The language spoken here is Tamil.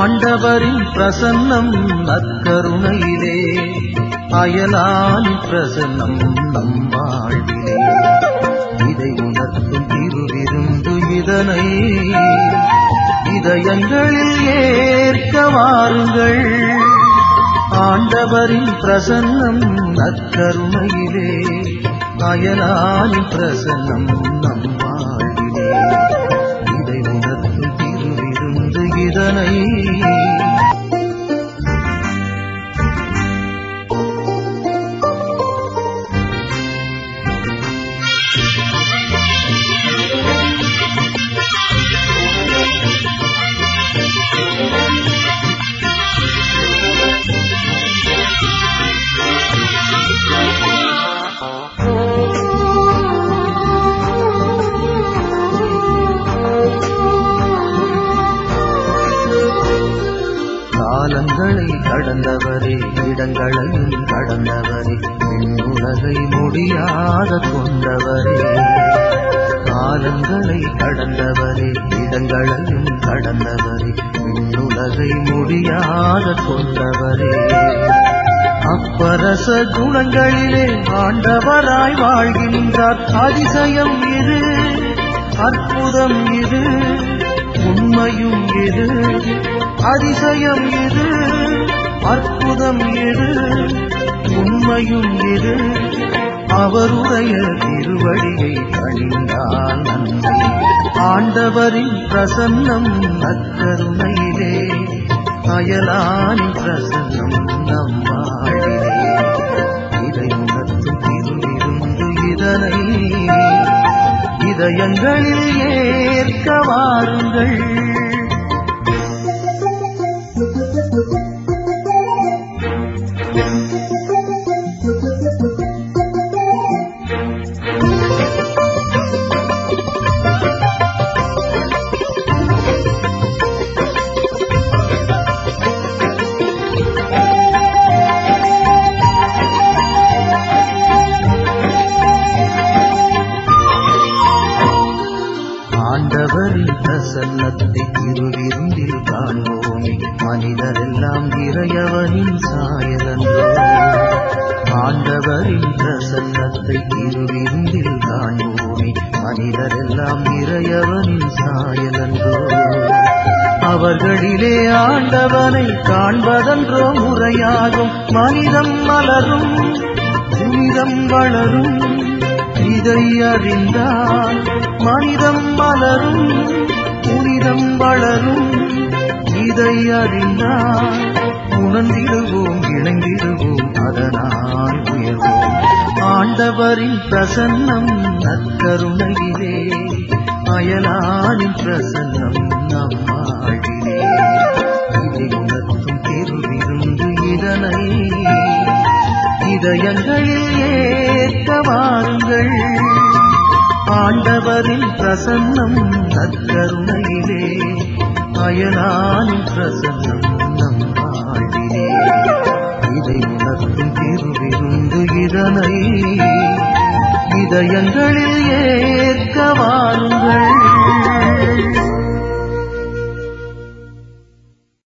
ஆண்டவரின் பிரசன்னம் நற்கருணையிலே அயலான் பிரசன்னம் நம் வாழ்விலே இதை உணர்த்தும் திருவிருந்து இதனை இதயங்களில் ஏற்க வாருங்கள் ஆண்டவரின் பிரசன்னம் நற்கருணையிலே அயலான் பிரசன்னம் நம் வாழ்விலே இதை உணர்த்தும் திருவிருந்து இதனை காலங்களை கடந்தவரே இடங்களையும் கடந்தவரே உலகை முடியாத கொண்டவரே காலங்களை கடந்தவரே இடங்களையும் கடந்தவரே உலகை முடியாத கொண்டவரே அப்பரச குணங்களிலே ஆண்டவராய் வாழ்கின்றார் அதிசயம் இது அற்புதம் இது உண்மையும் இது அதிசயம் இது அற்புதம் இது உண்மையும் இது அவருடைய திருவடியை பணிந்தால் நன்மை ஆண்டவரின் பிரசன்னம் நற்கருணையிலே அயலானின் பிரசன்னம் நம் வாழ்விலே இதை உணர்த்தும் திருவிருந்து இதனை இதயங்களில் ஏற்க வாருங்கள் ஆண்டவரின் பிரசன்னத்தை திருவிருந்தில் காண்போமே மனிதரெல்லாம் இறையவனின் சாயலன்றோ ஆண்டவரின் பிரசன்னத்தை திருவிருந்தில் காண்போமே மனிதரெல்லாம் இறையவனின் சாயலன்றோ அவர்களிலே ஆண்டவனை காண்பதன்றோ முறையாகும் மனிதம் மலரும் புனிதம் வளரும் இதை அறிந்தால் மனிதம் மலரும் புனிதம் வளரும் இதை அறிந்தால் உணர்ந்திடுவோம் இணைந்திடுவோம் அதனால் உயர்வோம் ஆண்டவரின் பிரசன்னம் நற்கருணையிலே அயலானின் பிரசன்னம் நம் வாழ்விலே இதை உணர்த்தும் திருவிருந்து இதனை இதயங்களில் ஏற்க வாருங்கள் ஆண்டவரின் பிரசன்னம் நற்கருணையிலே அயலானின் பிரசன்னம் நம் வாழ்விலே இதை உணர்த்தும் திருவிருந்து இதனை இதயங்களில் ஏற்க வாருங்கள்